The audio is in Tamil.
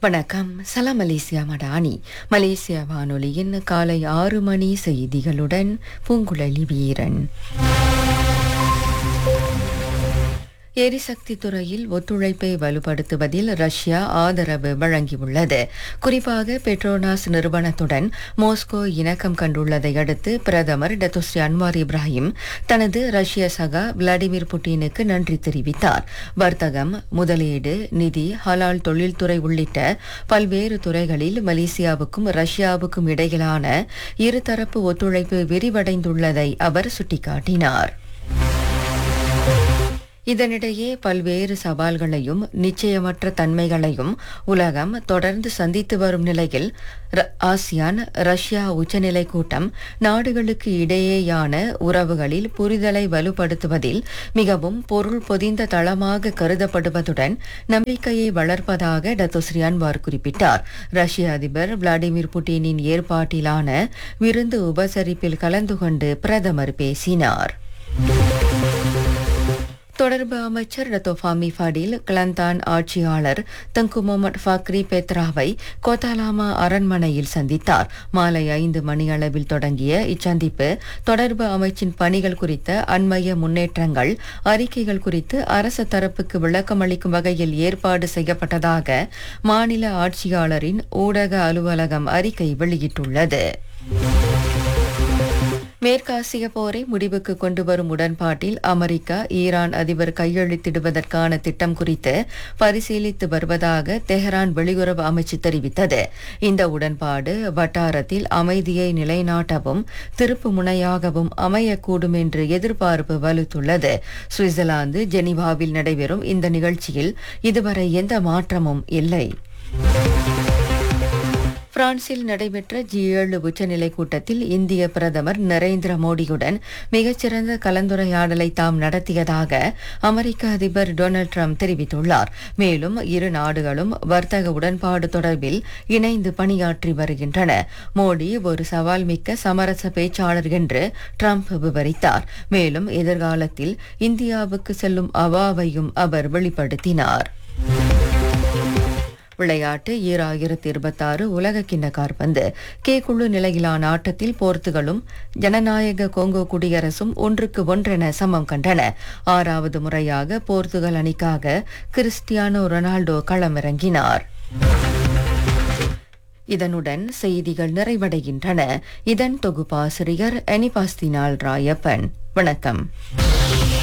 வணக்கம் சலாம் மலேசியா மடானி மலேசியா வானொலியின் காலை ஆறு மணி செய்திகளுடன் பூங்குழலி வீரன் எரிசக்தி துறையில் ஒத்துழைப்பை வலுப்படுத்துவதில் ரஷ்யா ஆதரவு வழங்கியுள்ளது குறிப்பாக பெட்ரோனாஸ் நிறுவனத்துடன் மோஸ்கோ இணக்கம் கண்டுள்ளதை அடுத்து பிரதமர் டத்துஸ்ரீ அன்வார் இப்ராஹிம் தனது ரஷ்ய சகா விளாடிமிர் புட்டினுக்கு நன்றி தெரிவித்தார் வர்த்தகம் முதலீடு நிதி ஹலால் தொழில்துறை உள்ளிட்ட பல்வேறு துறைகளில் மலேசியாவுக்கும் ரஷ்யாவுக்கும் இடையிலான இருதரப்பு ஒத்துழைப்பு விரிவடைந்துள்ளதை அவர் சுட்டிக்காட்டினார் இதனிடையே பல்வேறு சவால்களையும் நிச்சயமற்ற தன்மைகளையும் உலகம் தொடர்ந்து சந்தித்து வரும் நிலையில் ர- ஆசியான் ரஷ்யா உச்சநிலை கூட்டம் நாடுகளுக்கு இடையேயான உறவுகளில் புரிதலை வலுப்படுத்துவதில் மிகவும் பொருள் பொதிந்த தளமாக கருதப்படுவதுடன் நம்பிக்கையை வளர்ப்பதாக டத்தோஸ்ரீ அன்வார் குறிப்பிட்டார் ரஷ்ய அதிபர் விளாடிமிர் புட்டினின் ஏற்பாட்டிலான விருந்து உபசரிப்பில் கலந்து கொண்டு பிரதமர் பேசினார் தொடர்பு அமைச்சர் டத்தோஃபாமி ஃபடில் கிளந்தான் ஆட்சியாளர் தங்கு முகமது ஃபக்ரி பெத்ராவை கோத்தாலாமா அரண்மனையில் சந்தித்தார் மாலை ஐந்து மணியளவில் தொடங்கிய இச்சந்திப்பு தொடர்பு அமைச்சின் பணிகள் குறித்த அண்மைய முன்னேற்றங்கள் அறிக்கைகள் குறித்து அரசு தரப்புக்கு விளக்கமளிக்கும் வகையில் ஏற்பாடு செய்யப்பட்டதாக மாநில ஆட்சியாளரின் ஊடக அலுவலகம் அறிக்கை வெளியிட்டுள்ளது மேற்காசிய போரை முடிவுக்கு கொண்டு வரும் உடன்பாட்டில் அமெரிக்கா ஈரான் அதிபர் கையெழுத்திடுவதற்கான திட்டம் குறித்து பரிசீலித்து வருவதாக தெஹரான் வெளியுறவு அமைச்சு தெரிவித்தது இந்த உடன்பாடு வட்டாரத்தில் அமைதியை நிலைநாட்டவும் திருப்பு முனையாகவும் அமையக்கூடும் என்று எதிர்பார்ப்பு வலுத்துள்ளது சுவிட்சர்லாந்து ஜெனீவாவில் நடைபெறும் இந்த நிகழ்ச்சியில் இதுவரை எந்த மாற்றமும் இல்லை பிரான்சில் நடைபெற்ற ஜி ஏழு உச்சநிலை கூட்டத்தில் இந்திய பிரதமர் நரேந்திர மோடியுடன் மிகச்சிறந்த கலந்துரையாடலை தாம் நடத்தியதாக அமெரிக்க அதிபர் டொனால்ட் ட்ரம்ப் தெரிவித்துள்ளார் மேலும் இரு நாடுகளும் வர்த்தக உடன்பாடு தொடர்பில் இணைந்து பணியாற்றி வருகின்றன மோடி ஒரு சவால் மிக்க சமரச பேச்சாளர் என்று ட்ரம்ப் விவரித்தார் மேலும் எதிர்காலத்தில் இந்தியாவுக்கு செல்லும் அவாவையும் அவர் வெளிப்படுத்தினார் விளையாட்டு ஈராயிரத்தி இருபத்தாறு உலக கிண்ண காற்பந்து கே குழு நிலையிலான ஆட்டத்தில் போர்த்துகலும் ஜனநாயக கோங்கோ குடியரசும் ஒன்றுக்கு ஒன்றென சமம் கண்டன ஆறாவது முறையாக போர்த்துகல் அணிக்காக கிறிஸ்டியானோ ரொனால்டோ களமிறங்கினார் இதனுடன் செய்திகள் நிறைவடைகின்றன இதன் தொகுப்பாசிரியர் அனிபாஸ்தினால் ராயப்பன் வணக்கம்